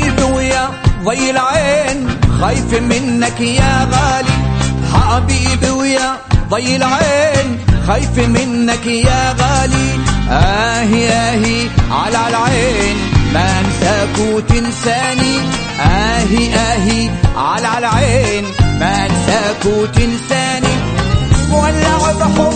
حبيبي ويا ضي العين خايف منك يا غالي حبيبي ويا ضي العين خايف منك يا غالي آهي آهي على العين ما انساك وتنساني آهي آهي على العين ما انساك وتنساني مولع بحب